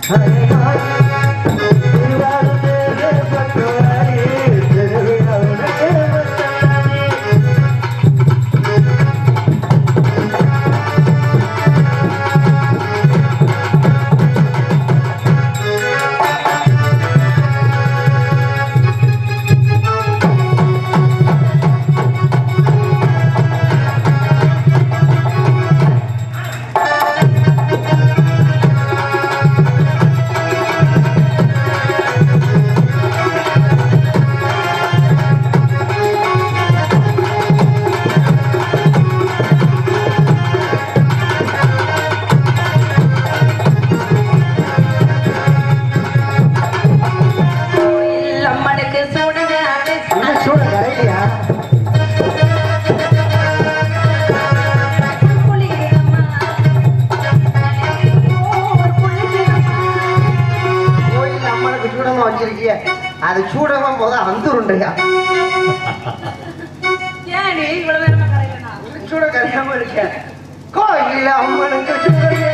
கோயில் அம்மனுக்கு சூடகாடு புலியம்மா. ஓர் புலியம்மா. கோயில் அம்மனுக்கு சூடமா வச்சிருக்கிய அது சூடமா போதா வந்துருண்டையா ஏன்டி இவ்வளவு நேரமா கரையனா? சூட கரையாம இருக்க கோயில் அம்மனுக்கு சூடமா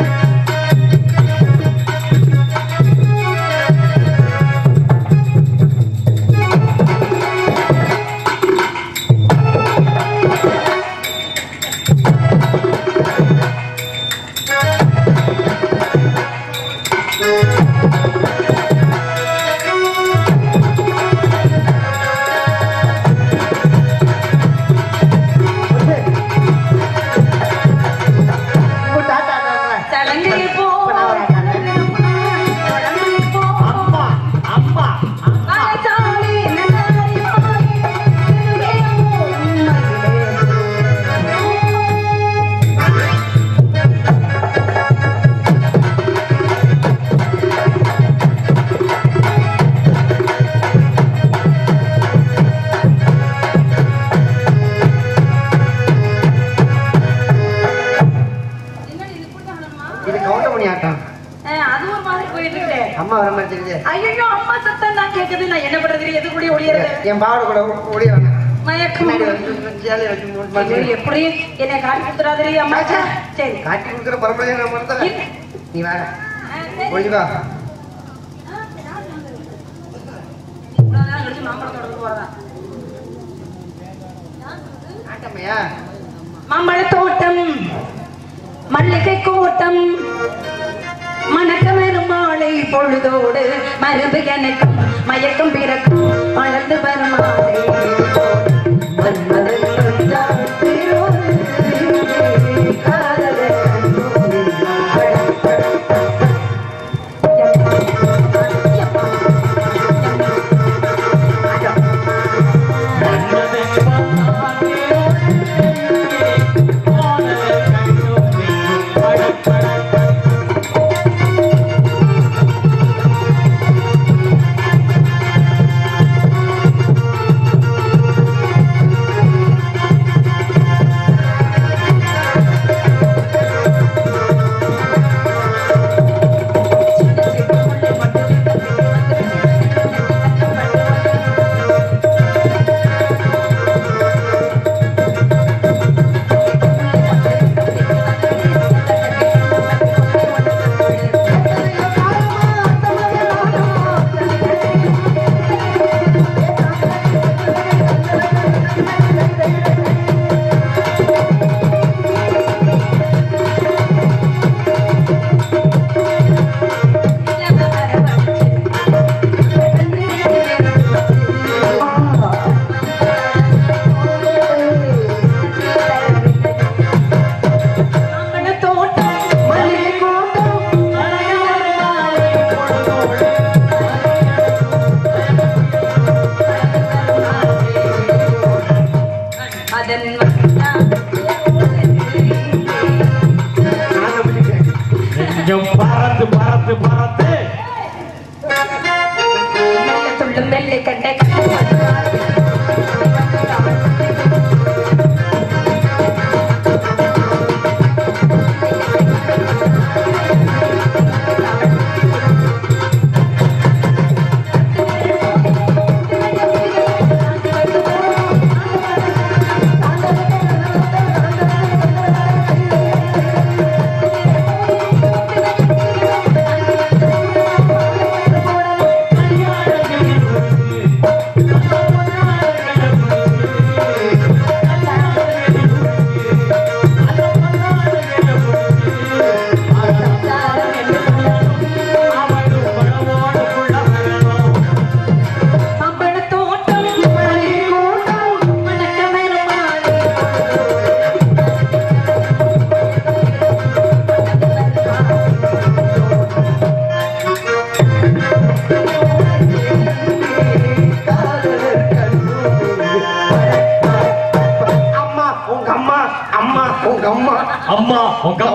டாட்டா டாட்டா சலங்கை போ சலங்கை போ அம்மா அம்மா மலைச்சாலை நன்னாரி மாறி, திருவேமோ மகிழே. என்னடி இது கூட்டணுமா? இது கவுண்டமணி ஆட்டம் ஆ, அது ஒரு மாதிரி போயிட்டு இருக்கு அம்மா வர மாதிரி தெரியுது ஐயோ அம்மா சத்தம் தான் கேக்குது நான் என்ன பண்றது எது கூடி ஒளியறது என் பாவட கூட ஓடி வரேன் மயக்கம் பின்னாடி வந்து சேலை வச்சு மூணு ஐயோ, மாட்டி. எப்படி என்னை காட்டி கொடுத்துறாதே அம்மா சரி காட்டி கொடுக்குற பரம்பரையை நான் மறந்தல இல்ல. நீ வேற ஆ, சரி. ஒழிவா இவ்வளவு நேரம் கழிச்சு மாம்பழத்தோட்டத்துக்கு போறதா? ஆட்டமையா மாம்பழத் தோட்டம் மல்லிகை கூட்டம் மணக்கமரும் மாலை பொழுதோடு மருந்து எனக்கும் மயக்கம் பிறக்கும் வளர்ந்து வரும் மாலை மன்மதன் வந்தால் திருவருள் காதலன் அதன் நெஞ்சம் பறந்து பறந்து பறந்து துள்ளும் வெள்ளை கண்டை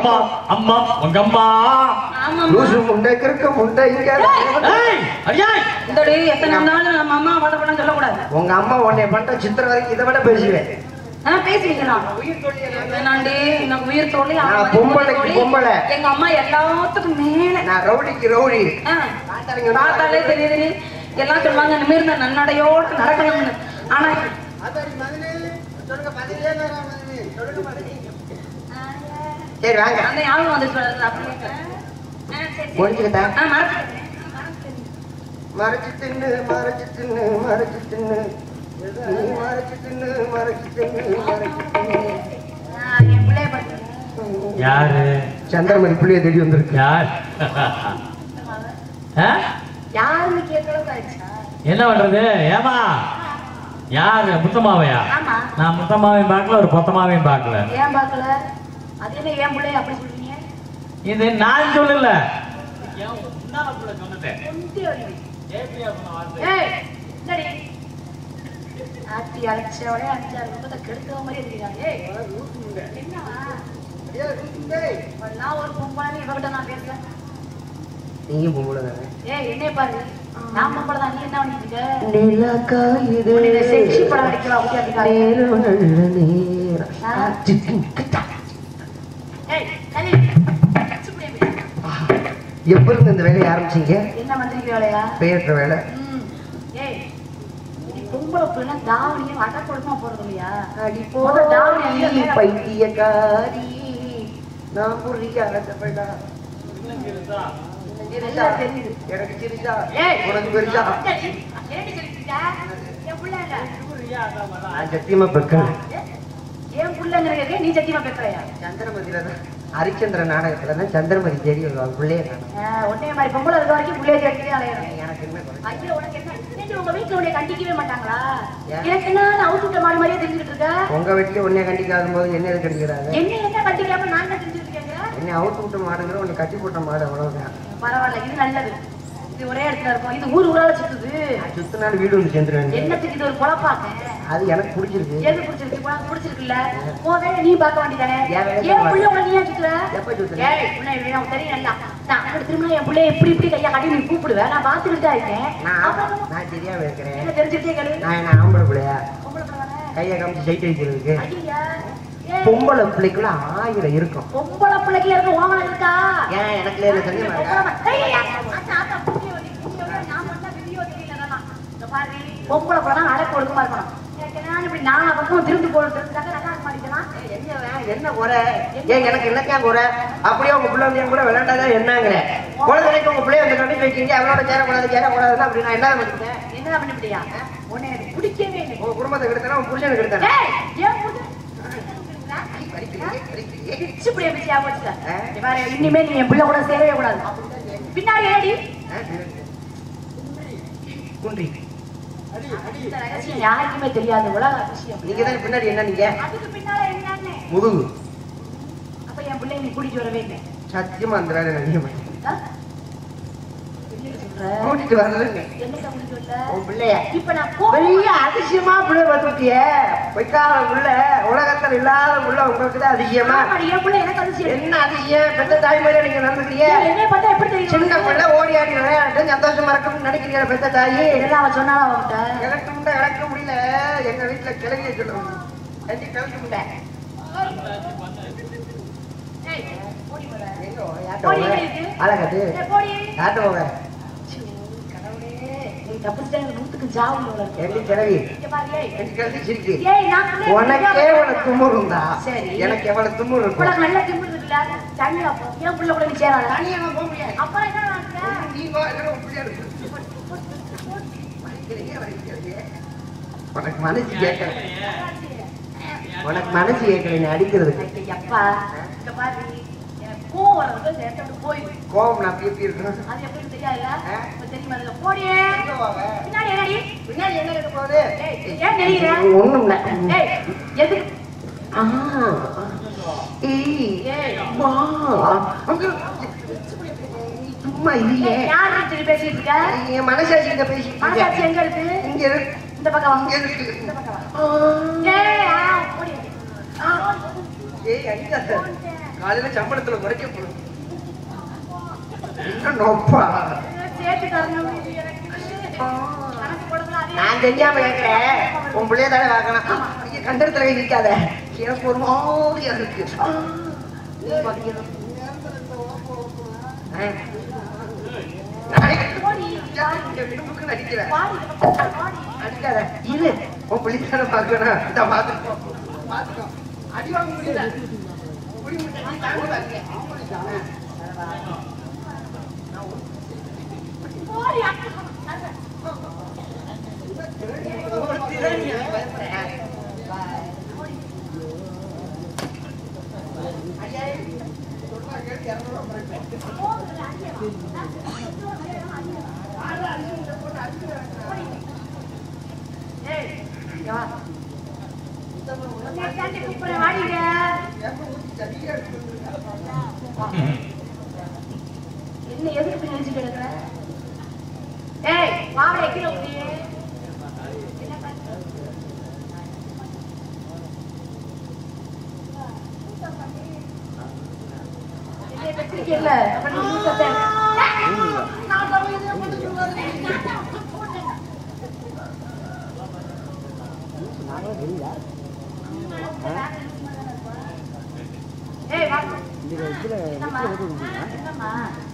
அம்மா அம்மா உங்க அம்மா ஆமாம்மா. லூசு முண்டை கிறுக்க முண்டை இங்க ஏய் அடியாய் இந்தடி எத்தனை நாள் நம்ம அம்மா வட படம் சொல்லக்கூடாது உங்க அம்மா உன்னை பண்ற சித்திர வரைக்கும் இதை விட பேசுவேன் ஆ, பேசுவீங்களா வேணாண்டி எனக்கு உயிர் தோழி அவன் நான் வந்து பொம்பளைக்கு தோழி. பொம்பளை. எங்க அம்மா எல்லாத்துக்கும் மேல நான் ரவுடிக்கு ரவுடி ஆ, பார்த்தாலே தெரியுது எல்லாம் சொல்லுவாங்க நிமிர்ந்த நன்னடையோட நடக்கணும்னு ஆனா சரி வாங்க அந்த ஞாபகம் வந்துச்சு பாரு, அப்படியே. ஆ, சரி, சரி. முடிச்சுக்கிட்டா ஆ, மறந்துட்டேன். மறைச்சு தின்னு மறைச்சு தின்னு மறைச்சு தின்னு நீ மறைச்சு தின்னு மறைச்சு தின்னு மறைச்சு தின்னு ஆ, என் பிள்ளைய பாரு. யாரு சந்திரமணி புள்ளிய தேடி வந்திருக்கு யார் ஆ? யாருன்னு கேட்கறதுக்கு ஆயிடுச்சா? என்ன பண்றது ஏமா யாரு முத்தமாவையா ஆமா. நான் முத்தமாவையும் பார்க்கல ஒரு பொத்தமாவையும் பார்க்கல ஏன் பார்க்கல அது என்ன என் பிள்ளைய அப்படி சொல்றீங்க இது நான் சொல்லல கொண்டு வருவீங்க. ஏய், என்னடி? ஆட்டி அழைச்சவனே அஞ்சாறு குடும்பத்தை கெடுக்கிற மாதிரி இருக்கிறாங்க. ஏய், என்னவா? இப்பெல்லாம் ஒரு பொம்பளை இவகிட்ட நான் பேசுறேன். நீங்க பொம்பளை தானே ஏய், என்னைய பாரு. நான் பொம்பளை தான், நீ என்ன பண்ணிட்டு இருக்க? நிலாக்கா இது உன்னை இந்த sexy படம் நடிக்கிறா, அப்படியே அடிக்காத. நேரம் நல்ல நேரம் ஆ. சிக்கும் கிட்டா. ஏய், கலி, சுப்படி அப்படி. எப்ப இருந்து இந்த வேலையை ஆரம்பிச்சீங்க என்ன மந்திரிக்கிற வேலையா பெயர்ற வேலை ம். ஏய், நீ பொம்பளை பிள்ளைன்னா தாவணியும் அடை கொடுமா போறது இல்லையா அடி முத தாவணி அணிய போடி மேல- பைத்தியக்காரி நான் புரியாதவளா எல்லாம் தெரியுது. எனக்கு சிரிச்சா ஏய், உனக்கு பெருசா என்னடி? என்னடி சொல்லிட்டு இருக்க? என் புள்ளங்க. நான் சத்தியமா பெக்கல என் புள்ளங்கிறதே நீ சத்தியமா பேசுறையா சந்திரமதியில தான் ஹரிச்சந்திர நாடகத்துல தான் சந்திரமதி தேடி வருவாங்க பிள்ளைய காணும் உன்னைய மாதிரி பொம்பளை இருக்க வரைக்கும் புள்ளைய தேடிக்கிட்டே அலையணும் எனக்கு என்ன குறை? ஐயோ உனக்கு என்ன என்னடி உங்க வீட்டுல உன்னை கண்டிக்கவே மாட்டாங்களா ஏன்? எனக்கு என்ன அவுத்து விட்ட மாடு மாதிரியே தெரிஞ்சுக்கிட்டு இருக்க உங்க வீட்டுல உன்னை கண்டிக்காத போது என்ன எது கண்டிக்கிறாங்க என்ன என்ன கண்டிக்காம நான் என்ன தெரிஞ்சுக்கிட்டு இருக்கேன் என்னை அவுத்து விட்ட மாடுங்கிற உன்னை கட்டி போட்ட மாடு அவ்வளவுதான் பரவாயில்ல இது நல்லது இது ஒரே இடத்துல இருக்கும் இது ஊர் ஊரால சுத்துது நான் சுத்த நாள் வீடு வந்து சேர்ந்துருவேன் என்னத்துக்கு இது ஒரு பொழப்பாக்க அது எனக்கு பிடிச்சிருக்கு எது பிடிச்சிருக்கு உனக்கு பிடிச்சிருக்குல்ல உன் வேலை நீ பார்க்க வேண்டியதானே என் வேலையை ஏன் நான் புள்ள உன்னை நீ ஏன் சுத்துற எப்ப சுத்துறேன்? ஏய் உன்னை இது எனக்கு தெரியும் நல்லா நான் அங்கிட்டு திரும்ப என் பிள்ளைய இப்படி இப்படி கையா கட்டி நீ கூப்பிடுவேன் நான் பார்த்துக்கிட்டு தான் இருக்கேன் நான் அப்புறம் நான் தெரியாம இருக்கிறேன் என்ன தெரிஞ்சுக்கிட்டே கேளு நான் என்ன ஆம்பளை பிள்ளையா பொம்பளை பிள்ளை தானே? கையை காமிச்சு சைட் அடிக்கிறதுக்கு ஐயா, ஏய், பொம்பளை பிள்ளைக்குள்ள ஆயிரம் இருக்கும் பொம்பளை பிள்ளைக்கு இருக்க ஓமனம் இருக்கா ஏன் எனக்கு என்ன சந்தேகமா இருக்கா பொம்பளை ப- ஏய், ஏய், ஏய், அத்தா, அத்தா, புண்ணிய வலி, புண்ணிய வலி, நான் பண்ண video தெரியல, அதெல்லாம். இந்த பாரு, பொம்பளை பிள்ளை தான் அடக்க ஒடுக்கமா இருக்கணும் எனக்கு நான் இப்படி நாலா பக்கம் திரும்பி போறது தெரிஞ்சாக்க நல்லா இருக்க மாட்டேங்கிறான் என்ன வே- என்ன குறை ஏன் எனக்கு என்னக்கா குறை அப்படியே உங்க பிள்ளை வந்து என் கூட விளையாண்டாதான் என்னங்கிற குழந்தைக்கு உங்க பிள்ளைய வந்து கட்டி வைக்கிறீங்க அவளோட சேரக்கூடாது சேரக்கூடாதுன்னா அப்படி நான் என்ன பண்ணிட்டேன் என்ன பண்ணிவிட்டியா உன்னை எனக்கு பிடிக்கவே இல்லை உங்க குடும்பத்தை கெடுத்தனா உங்க புருஷனுக்கு கெடுத்தனா ஏய், ஏன் புடிச்ச- பிச்சு இப்படியே பிச்சு ஞாபகம் வச்சுக்க. ஆ? இங்க பாரு, இனிமே நீ என் பிள்ளை கூட சேரவே கூடாது பின்னாடி ஏடி குன்றி இந்த ரகசியம் யாருக்குமே தெரியாது உலக விஷயம் நீங்க தான் பின்னாடி என்ன நீங்க அதுக்கு பின்னால என்னன்னு முதுகு அப்ப என் பிள்ளை நீ கூட்டிட்டு வரவே இல்லை சத்தியமா அந்த வேலை நான் செய்ய மாட்டேன் ஆ? என்னடி சொல்ற கூட்டிட்டு வரலங்க என்னக்கா கூட்டிட்டு வரல உன் பிள்ளைய இப்ப நான் போ பெரிய அதிசயமா பிள்ளை பார்த்துட்டிய பொய்க்கால உள்ள உலகத்துல இல்லாத உள்ள உங்களுக்கு தான் அதிசயமா ஆமாடி, என் பிள்ளை எனக்கு அதிசயம் என்ன அதிசயம் பெத்த தாய்மாரி நீங்க நடந்துக்கிறீங்க ஏய், என்னைய பார்த்தா எப்படி தெரியும் சின்ன பிள்ளை ஓடி ஆடி விளையாட்டு சந்தோஷமா இருக்கும்னு நினைக்கிறீங்க பெத்த தாயி இதெல்லாம் அவன் சொன்னாலும் அவன்கிட்ட இழக்க முடியல இழக்க முடியல எங்க வீட்டுல கிளவிய சொல்லுவாங்க கட்டி கிளக்க முடியல ஏய், போடி போற. எங்க போக? யார்ட்ட போடி, போக? எங்க இருக்கு? அழகட்டு ஏய், போடி. யார்ட்ட போக ஐயோ, கடவுளே. நீ தப்பிச்சிட்டா எனக்கு நூத்துக்கு ஜாவு போல இருக்கு. எங்க கிளவி இங்க பாரு, ஏய். எங்க கிளவி சிரிக்கு ஏய், நான் பிள்ளைய உனக்கே பிடிக்காம- எவ்வளவு தும்முறு இருந்தா சரி. எனக்கு எவ்வளவு தும்முறு இருக்கும் உனக்கு நல்ல திமிரு இருக்குல்ல? தனியா போ. என் புள்ள கூட நீ சேராத. தனியா நான் போக முடியாது அப்புறம் என்ன நடக்குது? நீ போ, இல்லைன்னா உன் பிள்ளைய இருக்கு. வலிக்கிறீங்க, வலிக்கிறீங்க. உனக்கு மனசு கேட்கல உனக்கு மனசு கேட்கல நீ அடிக்கிறதுக்கு ஐயா, எப்பா, இங்க பாரு, எனக்கு கோவம் வர்றது இந்த இடத்த விட்டு போயிரு. கோபம் நான் அப்படி எப்படி இருக்கணும் அது எப்படின்னு தெரியாதுல்ல? ஆ? இப்ப தெரியுமா இதுல? போடி. எங்க போக? பின்னாடி என்னடி? பின்னாடி என்ன இருக்க போகுது ஏய், ஏன் நெளிகிற? ஒண்ணும் இல்ல ஏய், எதுக்கு? ஆ. ஏய், ஏய், வா. அங்க நீ சும்மா இல்லையே ஏய், யாருன்னு சொல்லி பேசிட்டு இருக்க? என் மனசாட்சி கிட்ட பேசிட்டு மனசாட்சி இருக்கேன். எங்க இருக்கு? இங்க இருக்கு இந்த பக்கம் வா. இங்க இருக்கு இந்த பக்கம் வா. ஆ. ஏய், ஆ, போடி. ஏய் அடிக்காத காலையில சம்பளத்துல குறைக்க போறோம் என்ன நோப்பா சேர்த்து தரணும் இது எனக்கு. கணக்கு போடுங்களா? அதே நான் தெரியாம கேட்கிறேன் உன் பிள்ளைய தானே பார்க்கணும் ஐயா, கண்டத்துல கை நிக்காத எனக்கு ஒரு மாதிரியா இருக்கு ஆ, நீ பாத்தீங்கன்னா. ஆ. நாளைக்கு போடி. இந்த விடுப்புக்கு நடிக்கிறேன் பாடி, இந்த பக்கம் பாடி. அடிக்காத இரு உன் பிள்ளை தானே பார்க்கணும் இந்த பாத்துக்கோ பாத்துக்கோ அடி வாங்க முடியல புடி முடியல, நீ தாங்க பாருங்க. போடி, அக்கா. ஒருத்தி தான் நீ பயப்படுற. ஐயா, சொல்றா கேட்டு இரநூறுவா குறைப்பேன். ஏய், இங்க வா. உன்னை தாண்டி கூப்பிடுறேன், வாடிங்க. என்ன எதுக்கு இப்படி நெஞ்சு கிடக்குற? ஏய், வாடா, கீழே ஊத்து. என்ன பண்ற? என்னைய வச்சிருக்கீல்ல, அப்ப நீ ஊத்தத்தை. நான் சொல்றது இதை மட்டும் சொல்லாதீங்க. ஏய், வா. என்னம்மா? என்னம்மா?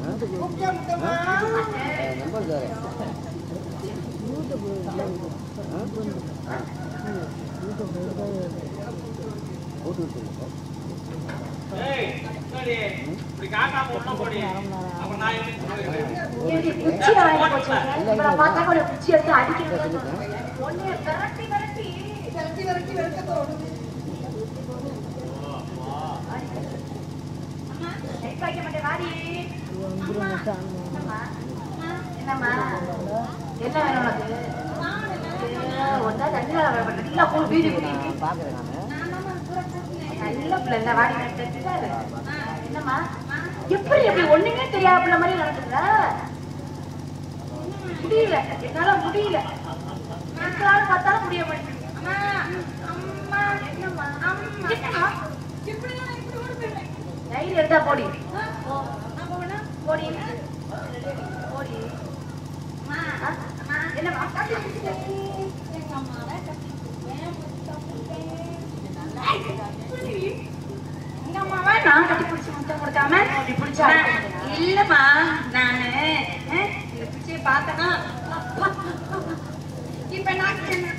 ஏண்டி, குச்சி வாங்கி போச்சு உனக்கு? இவளை பார்த்தா கூட குச்சி எடுத்து அடிக்கிறது ஒன்னே விரட்டி விரட்டி விரட்டி விரட்டி விரட்டத்தோடு அம்மா, கை வைக்க மாட்டேன், வாடி. என்னம்மா? என்னம்மா? என்ன வேணும் உனக்கு? ஐயோ, ஒண்ணா தண்ணியில வர மாட்டேன். நல்லா கூழ் வீடு குடிக்கிட்டு. நல்ல பிள்ளை இல்ல, வாடி நான் தெரிஞ்சுட்டாரு. என்னம்மா எப்படி எப்படி ஒண்ணுமே தெரியாத பிள்ளை மாதிரி நடந்துக்கிற முடியல என்னால முடியல எங்களால பார்த்தாலும் முடிய மாட்டேங்குது அம்மா அம்மா என்னம்மா அம்மா என்னம்மா தைரியம் இருந்தா போடி போடி போடி அம்மா அம்மா என்னம்மா எங்க அம்மாவை எங்க அம்மாவை நான் கட்டி பிடிச்சி முத்தம் கொடுக்காம அப்படி பிடிச்சா இல்லம்மா நானு அஹ், இந்த பிச்சையை பார்த்தனா இப்ப நான் என்ன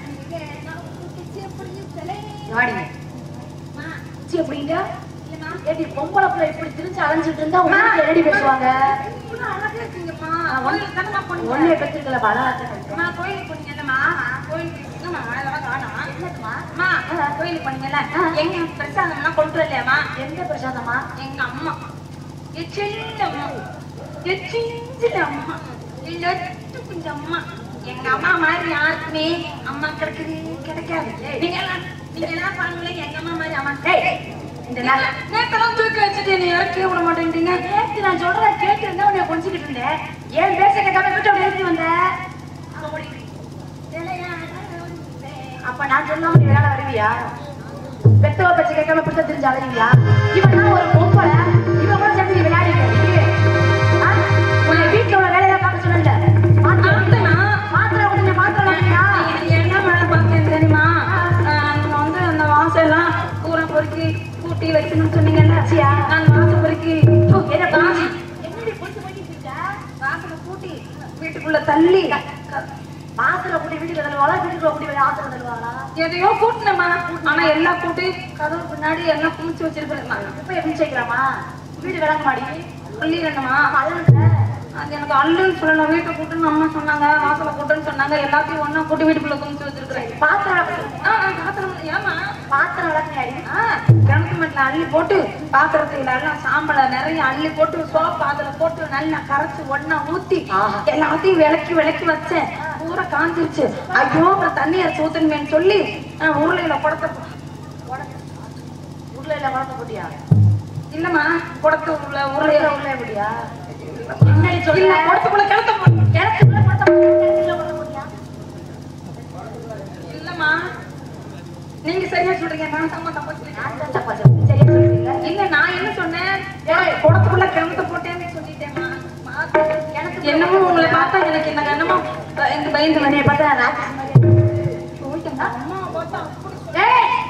வாடி குச்சி எப்படிங்க ஏடி பொம்பளை பிள்ளை இப்படி திரிஞ்சு அலைஞ்சிட்டு இருந்தா உங்களுக்கு என்னடி பேசுவாங்க அழகா இருக்கீங்கம்மா கோயிலுக்கு தானே போனீங்க ஒண்ணே பெற்றிருக்கல பல அம்மா கோயிலுக்கு போனீங்கல்லம்மா கோயிலுக்கு என்னம்மா அதெல்லாம் காணோம் என்னதுமா அம்மா கோயிலுக்கு போனீங்கல்ல எங்க பிரசாதம்லாம் கொண்டு வரலையாம்மா எந்த பிரசாதமா எங்க அம்மா என் செல்லம்மா என் சின்ன அம்மா என் லட்டு குஞ்ச அம்மா எங்க அம்மா மாதிரி யாருக்குமே அம்மா கிடைக்குது கிடைக்காது நீங்க எல்லாம் நீங்க எல்லாம் பாருங்களேன் எங்க அம்மா மாதிரி அம்மா ஏய் இந்த நாள் நேத்தெல்லாம் தூக்கி வச்சுட்டு என்னை இறக்கி விட மாட்டேன்றீங்க நேத்து நான் சொல்றத கேட்டு இருந்தா உன்னை கொஞ்சிக்கிட்டு இருந்தேன் ஏன் பேச கேட்காம வீட்டை விட்டு எழுதி வந்த அங்க ஓடி அப்ப நான் சொல்லாம நீ விளையாட வருவியா பெத்தவ பச்சை கேட்காம பிடிச்ச தெரிஞ்சு அலைவியா இவன் தான் ஒரு பொம்பளை இவன் கூட சேர்ந்து நீ விளையாடிக்க உன்னை வீட்டுல உள்ள வேலையெல்லாம் பார்க்க சொன்னல பார்த்தனா? பாத்திரம் உடனே பாத்திரம் இல்லையா இது என்ன வேலை பார்த்தேன் தெரியுமா ஆஹ் நீங்க வந்து அந்த வாசல்லாம் பூரா பொறுக்கி கூட்டி வைக்கணும்னு சொன்னீங்கல்ல நான் வாசல் பொறுக்கி என்ன பாசி என்னடி பொறுத்து பண்ணிட்டு இருக்க வாசலை கூட்டி வீட்டுக்குள்ள தள்ளி பாத்திரம் கூட்டி வீட்டுக்கு தருவாளா வீட்டுக்குள்ள கூட்டி வெளியே ஆத்திரம் தருவாளா எதையோ கூட்டினேம்மா ஆனா எல்லாம் கூட்டி கதவு பின்னாடி எல்லாம் குமிச்சு வச்சிருக்கிறேம்மா இப்ப எப்படி செய்யலாமா வீடு விளங்க மாடி சொல்லிடணுமா அழுகுற அது எனக்கு அல்லுன்னு சொல்லணும் வீட்டை கூட்டுன்னு அம்மா சொன்னாங்க வாசலை கூட்டுன்னு சொன்னாங்க எல்லாத்தையும் ஒண்ணா கூட்டி வீட்டுக்குள்ள குமிச்சு வச்சிருக்கிறேன் பாத்திரம் விளக்கு. ஆ, ஆ, பாத்திரம் ஏமா பாத்திரம் விளக்குறியாடி கிணத்து மட்டில் அள்ளி போட்டு பாத்திரத்துல எல்லாம் சாம்பலை நிறைய அள்ளி போட்டு சோப்பு அதுல போட்டு நல்லா கரைச்சு ஒண்ணா ஊத்தி ஆஹா. எல்லாத்தையும் விளக்கி விளக்கி வச்சேன் பூரா காஞ்சிருச்சு ஐயோ அப்புறம் தண்ணி அரைச்சு ஊத்தணுமேன்னு சொல்லி ஆ, உருளையில குடத்த உருளையில வளர்க்க போட்டியா இல்லம்மா குடத்து உள்ள உருளையில உருளையில உருளைய போட்டியா என்னடி இல்ல சொல்ல குடத்துக்குள்ள கிணத்த போட்டு கிணத்துக்குள்ள படுத்த கிணத்துக்குள்ள படுத்த போட்டியா இல்லம்மா நீங்க சரியா சொல்றீங்க நான் தான் தப்பா சொல்றேன் நான் தான் தப்பா சொல்றேன். சரியா சொல்றீங்க இல்ல நான் என்ன சொன்னேன் குடத்துக்குள்ள கிணத்து போட்டேன்னு சொல்லிட்டேம்மா என்னமோ உங்களை பார்த்தா எனக்கு என்ன என்னமோ பயந்து பயந்து என்னைய பார்த்தா ராட்சசி மாதிரி போயிட்டேம்மா. அம்மா பார்த்தா அப்படி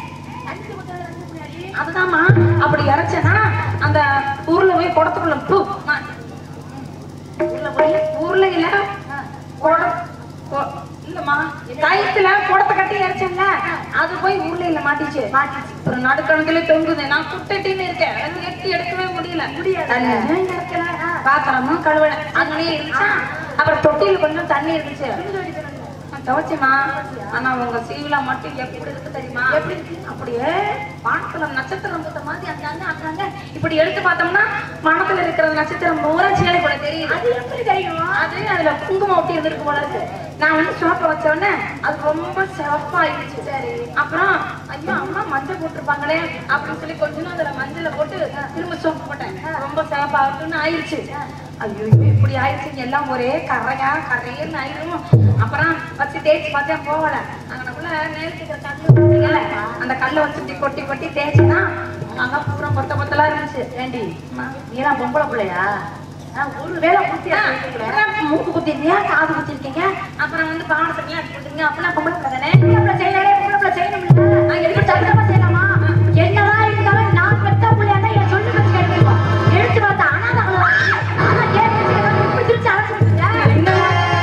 அதுதாம்மா அப்படி இறைச்சேன்னா அந்த ஊர்ல போய் குடத்துக்குள்ள பூ மா- ஊர்ல போய் ஊர்ல இல்ல குட கொ- இல்லம்மா கயித்துல குடத்தை கட்டி இறைச்சேன்ல அது போய் ஊர்ல இல்ல மாட்டிச்சு மாட்டிச்சு ஒரு நடுக்கணக்கிலே தொங்குது நான் குட்டட்டின்னு இருக்கேன் அது எட்டி எடுக்கவே முடியல முடியாது பாத்திரமும் கழுவல அங்கனே இருந்துச்சா அப்புறம் தொட்டியில கொஞ்சம் தண்ணி இருந்துச்சு நான் துவைச்சேம்மா ஆனா உங்க சீவில மட்டும் எப்படி இருக்கு தெரியுமா எப்படி இருக்கு அப்படியே வானத்துல நட்சத்திரம் பூத்த மாதிரி அங்கங்க அங்கங்க இப்படி எடுத்து பார்த்தோம்னா வானத்துல இருக்கிற நட்சத்திரம் பூரா சேலை போல தெரியுது அது எப்படி தெரியும் அது அதுல குங்குமம் ஒட்டி இருந்திருக்கு போல இருக்கு நான் வந்து சோப்பை வச்ச உடனே அது ரொம்ப சிவப்பாயிடுச்சு சரி அப்புறம் ஐயோ அம்மா மஞ்சள் போட்டிருப்பாங்களே அப்படின்னு சொல்லி கொஞ்ச நாள் அதுல மஞ்சளை போட்டு திரும்ப சோப்பு போட்டேன் ரொம்ப சிவப்பாகட்டும்னு ஆயிடுச்சு ஐயோ இப்படி ஆயிடுச்சு எல்லாம் ஒரே கரையா கரையன்னு ஆயிடும் அப்புறம் வச்சு தேய்ச்சி பார்த்தேன் போகல அங்கனக்குள்ள நேரத்துக்கு கல்லு பார்த்தீங்கல்ல அந்த கல்லை வச்சு இப்படி கொட்டி கொட்டி தேய்ச்சினா அங்க பூரா கொத்த கொத்தலா இருந்துச்சு ஏண்டி நீலாம் பொம்பளை பிள்ளையா நான் ஒரு வேலை குத்தியா அப்புறம் மூக்கு குத்திருக்கியா காது குத்திருக்கீங்க அப்புறம் வந்து பாடத்துக்குலாம் எடுத்து கொடுத்துருங்க அப்பெல்லாம் பொம்பளை பிள்ளை தானே பொம்பளை செய்யலே பொம்பளை செய்யணும் நான் எதுக்கு சத்தமா செய்யலாமா என்னதான் இருந்தாலும் நான் பெத்த பிள்ளையா தான் என் சொல்லி பத்தி கேட்டுக்கோ எடுத்து பார்த்தா அனாதை ஆனா கேட்டு இப்படி திருச்சி அழைச்சிட்டு என்ன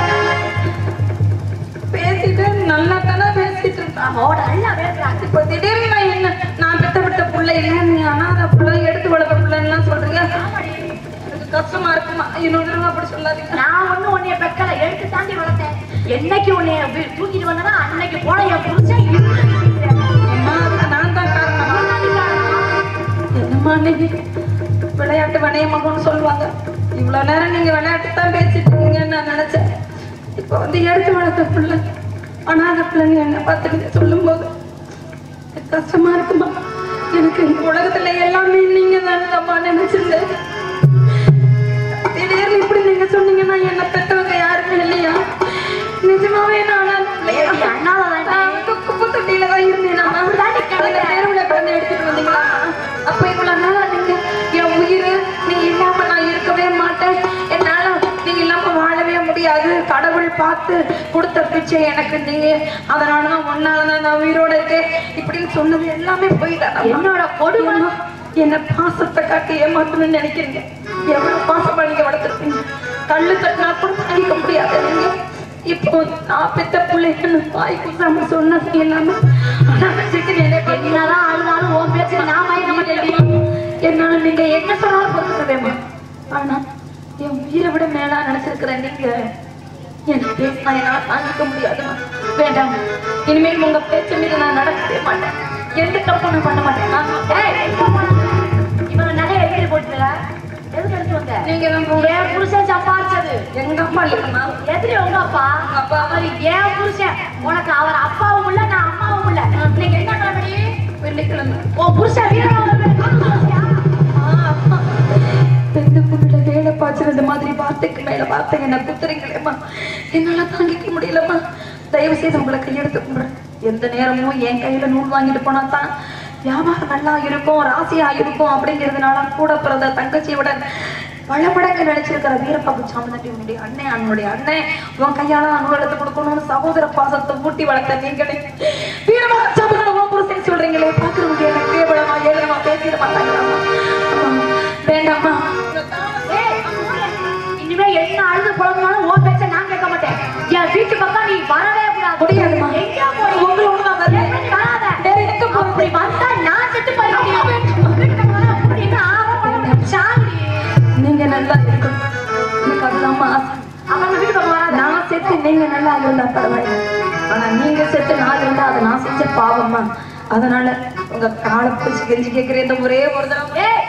பேசிட்டு நல்லா தானே பேசிட்டு இருக்கான் அவட நல்லா பேசுறாங்க இப்போ திடீர்னு நான் என்ன நான் பெத்த விட்ட பிள்ளை இல்ல நீ அனாதை பிள்ளை எடுத்து வளர்த்த பிள்ளைன்னு சொல்றீங்க எனக்கு கஷ்டமா இருக்குமா இன்னொரு தடவை அப்படி சொல்லாதீங்க நான் ஒண்ணும் உன்னைய பெக்கல எடுத்து தாண்டி வளர்த்தேன் என்னைக்கு உன்னைய வீ- தூக்கிட்டு வந்தனா அன்னைக்கு போன என் புருஷன் இருக்கு. அம்மா நான் தான் காரணமா என்னம்மா நீங்க விளையாட்டு வணைய மகன்னு சொல்லுவாங்க இவ்வளவு நேரம் நீங்க விளையாட்டு தான் பேசிட்டு இருக்கீங்கன்னு நான் நினைச்சேன் இப்ப வந்து எடுத்து வளர்த்த பிள்ளை அனாதை பிள்ளைங்க என்ன பார்த்து நீங்க சொல்லும் போது எனக்கு கஷ்டமா இருக்குமா எனக்கு இந்த உலகத்துல எல்லாமே நீங்க தானம்மா நினைச்சிருந்தேன் திடீர்னு இப்படி நீங்க சொன்னீங்கன்னா என்ன பெற்றவங்க யாருமே இல்லையா நிஜமாவே நான் அனாதை பிள்ளையா? ஏய், அண்ணாவை தாண்டி. நான் வந்து குப்பை தொட்டியில தான் இருந்தேன் நான். அப்படிதாண்டி கிடக்குற. அந்த தெருவுல கொண்டு எடுத்துட்டு வந்தீங்களா? அப்ப இவ்வளவு நாளா நீங்க என் உயிர் நீ இல்லாம நான் இருக்கவே மாட்டேன் என்னால நீ இல்லாம வாழவே முடியாது கடவுள் பார்த்து கொடுத்த பிச்சை எனக்கு நீ அதனாலதான் ஒன்னாலதான் நான் உயிரோட இருக்கேன் இப்படின்னு சொன்னது எல்லாமே போயிட்டேன் என்னோட கொடுமை என்ன பாசத்தை காட்டி ஏமாத்தணும்னு நினைக்கிறீங்க எவ்வளவு பாசமா நீங்க வளர்த்துருப்பீங்க கல்லு தட்டினா கூட தாங்கிக்க முடியாது நீங்க இப்போ நான் பெத்த பிள்ளைன்னு வாய் குசாம சொன்னது எல்லாமே ஆனா வச்சுட்டு என்னை பண்ணி என்னதான் ஆளுனாலும் உன் பேச்சு நான் மயக்க மாட்டேன் என்னால நீங்க என்ன சொன்னாலும் பொறுத்துக்கவேமா ஆனா என் உயிரை விட மேலா நினைச்சிருக்கிற நீங்க என்ன பேசினா என்னால தாங்கிக்க முடியாதுமா வேண்டாம் இனிமேல் உங்க பேச்சு மீது நான் நடக்கவே மாட்டேன் எந்த தப்பும் நான் பண்ண மாட்டேன் நான் ஏய், எங்க போன? இவனை நகையை எதிரி போட்டுல எதுக்கு எடுத்து வந்த நீங்க தான் போங்க. என் புருஷன் சம்பாரிச்சது எங்க அப்பா இல்லைம்மா எதிரி உங்க அப்பா அப்பா. அவர் என் புருஷன் உனக்கு அவர் அப்பாவும் இல்ல நான் அம்மாவும் இல்ல நீங்க என்ன கிளம்பி வெள்ளிக்கிழமை உன் புருஷன் வீரன் பெண்ணுக்குள்ள வேலை பாய்ச்சறது மாதிரி வார்த்தைக்கு மேல வார்த்தை என்ன குத்துறீங்களேம்மா என்னால தாங்கிக்க முடியலம்மா தயவு செய்து உங்களை கையெடுத்து கும்பிடுறேன் எந்த நேரமும் என் கையில நூல் வாங்கிட்டு போனா தான் வியாபாரம் நல்லா இருக்கும் ராசியா இருக்கும் அப்படிங்கிறதுனால கூட பிறந்த தங்கச்சியோட பல மடங்கு நினைச்சிருக்கிற வீரப்பாபு சாமந்தட்டி உன்னுடைய அண்ணன் அவனுடைய அண்ணன் உன் கையால நூல் எடுத்து கொடுக்கணும்னு சகோதர பாசத்தை ஊட்டி வளர்த்த நீங்களே வீரமா சாமந்தன உன் புருஷன் சொல்றீங்களே பாக்குறவங்க என்ன கேவலமா ஏழமா பேசிட மாட்டாங்களாமா அம்மா, வேண்டாம்மா ஏய், இனிமே என்ன அழுது புலம்புனாலும் உன் பேச்ச நான் கேட்க மாட்டேன் என் வீட்டு பக்கம் நீ வரவே கூடாது முடியாதும்மா. எங்க போறீ? உங்களோட நான் வரல. எங்க நீ வராத. வேற எங்க போறது? அப்படி வந்தா நான் செத்து போயிருக்கேன். வீட்டு பக்கம் வர அப்படின்னு ஆரம்பம் சாந்தி. நீங்க நல்லா இருக்கணும் எனக்கு அதுதான் ஆசை அப்புறம் வீட்டு பக்கம் வராத. நான் செத்து நீங்க நல்லா இருந்தா பரவாயில்ல ஆனா நீங்க செத்து நான் இருந்தா அதை நான் செஞ்ச பாவம்மா அதனால உங்க காலை பிடிச்சு கெஞ்சி கேட்கிறேன் இந்த ஒரே ஒரு தடவை ஏய்,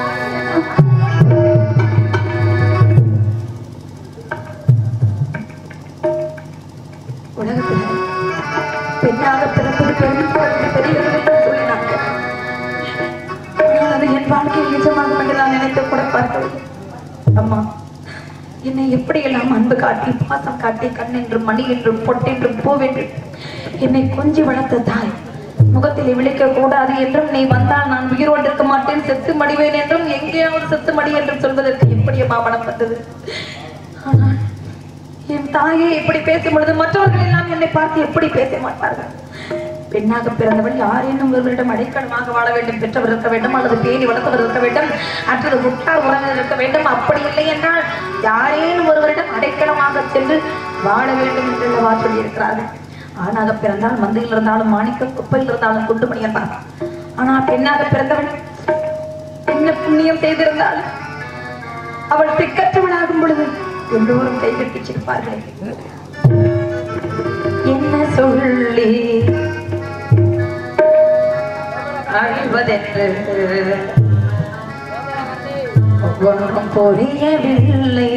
உலகத்துல பெண்ணாக பிறப்பது பெருமைப்படுவது பெரியது என்று சொல்லினாங்க ஆனால் அது என் வாழ்க்கையில் நிஜமாகும் என்று நான் நினைத்து கூட பார்க்கவில்லை அம்மா என்னை எப்படி எல்லாம் அன்பு காட்டி பாசம் காட்டி கண்ணென்றும் மணி என்றும் பொட்டென்றும் பூவென்றும் என்னை கொஞ்சி வளர்த்த தாய் முகத்தில் விழிக்க கூடாது என்றும் நீ வந்தால் நான் உயிரோடு இருக்க மாட்டேன் செத்து மடிவேன் என்றும் எங்கேயாவது செத்து மடி என்றும் சொல்வதற்கு எப்படியம்மா மனம் வந்தது ஆனால் என் தாயே இப்படி பேசும் பொழுது மற்றவர்கள் எல்லாம் என்னை பார்த்து எப்படி பேச மாட்டார்கள் பெண்ணாக பிறந்தவள் யாரேனும் ஒருவரிடம் அடைக்கலமாக வாழ வேண்டும் பெற்றவர் இருக்க வேண்டும் அல்லது பேணி வளர்த்தவர் இருக்க வேண்டும் அல்லது முட்டார் உறவினர் இருக்க வேண்டும் அப்படி இல்லை என்றால் யாரேனும் ஒருவரிடம் அடைக்கலமாக சென்று வாழ வேண்டும் என்று அல்லவா சொல்லியிருக்கிறார்கள் ஆணாக பிறந்தால் மந்தையில் இருந்தாலும் மாணிக்கம் குப்பையில் இருந்தாலும் குண்டுமணி என்பார் ஆனால் பெண்ணாக பிறந்தவள் என்ன புண்ணியம் செய்திருந்தால் அவள் திக்கற்றவளாகும் பொழுது எல்லோரும் கைகட்டி சிரிப்பார்கள் என்ன சொல்லி அழிவதென்று ஒன்றும் புரியவில்லை